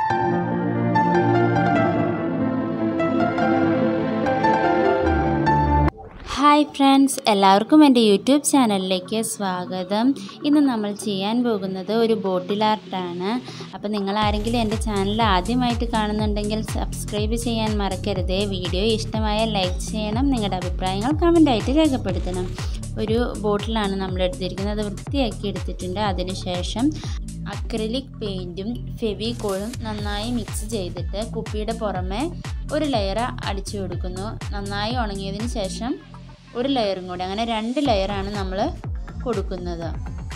hi friends എല്ലാവർക്കും എൻ്റെ YouTube ചാനലിലേക്ക് സ്വാഗതം ഇന്ന് നമ്മൾ ചെയ്യാൻ പോകുന്നത് ഒരു ബോട്ടിൽ ആർട്ടാണ് അപ്പോൾ നിങ്ങൾ ആരെങ്കിലും എൻ്റെ ചാനൽ ആദ്യമായിട്ട് കാണുന്നുണ്ടെങ്കിൽ സബ്സ്ക്രൈബ് ചെയ്യാൻ മറക്കരുത് വീഡിയോ ഇഷ്ടമായാൽ ലൈക്ക് ചെയ്യണം നിങ്ങളുടെ അഭിപ്രായങ്ങൾ കമൻ്റായിട്ട് രേഖപ്പെടുത്തണം ഒരു ബോട്ടിലാണ് നമ്മൾ എടുത്തിരിക്കുന്നത് വൃത്തിയാക്കി എടുത്തിട്ടുണ്ട് അതിനുശേഷം അക്രലിക് പെയിൻറ്റും ഫെവിക്കോളും നന്നായി മിക്സ് ചെയ്തിട്ട് കുപ്പിയുടെ പുറമെ ഒരു ലെയർ അടിച്ചു കൊടുക്കുന്നു നന്നായി ഉണങ്ങിയതിന് ശേഷം ഒരു ലെയറും കൂടി അങ്ങനെ രണ്ട് ലെയറാണ് നമ്മൾ കൊടുക്കുന്നത്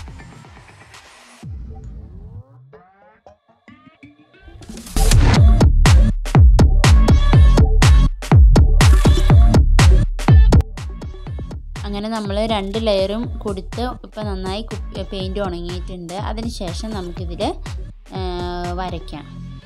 അങ്ങനെ നമ്മൾ രണ്ട് ലെയറും കൊടുത്ത് ഇപ്പോൾ നന്നായി പെയിൻറ്റ് ഉണങ്ങിയിട്ടുണ്ട് അതിനുശേഷം നമുക്കിതിൽ വരയ്ക്കാം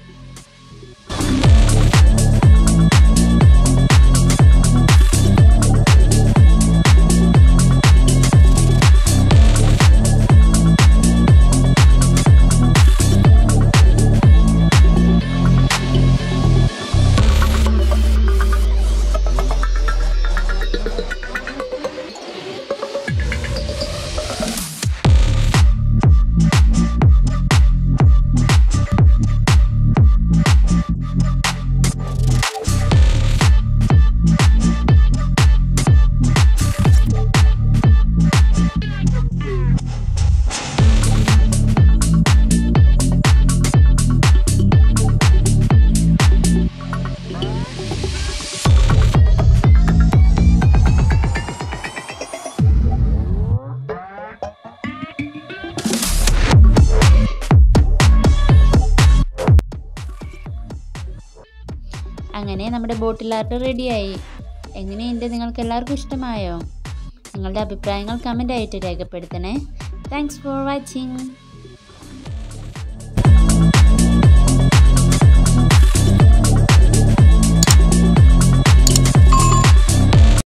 അങ്ങനെ നമ്മുടെ ബോട്ടിൽ ആർട്ട് റെഡിയായി എങ്ങനെയുണ്ട് നിങ്ങൾക്ക് എല്ലാവർക്കും ഇഷ്ടമായോ നിങ്ങളുടെ അഭിപ്രായങ്ങൾ കമൻ്റ് ആയിട്ട് രേഖപ്പെടുത്തണേ താങ്ക്സ് ഫോർ വാച്ചിങ്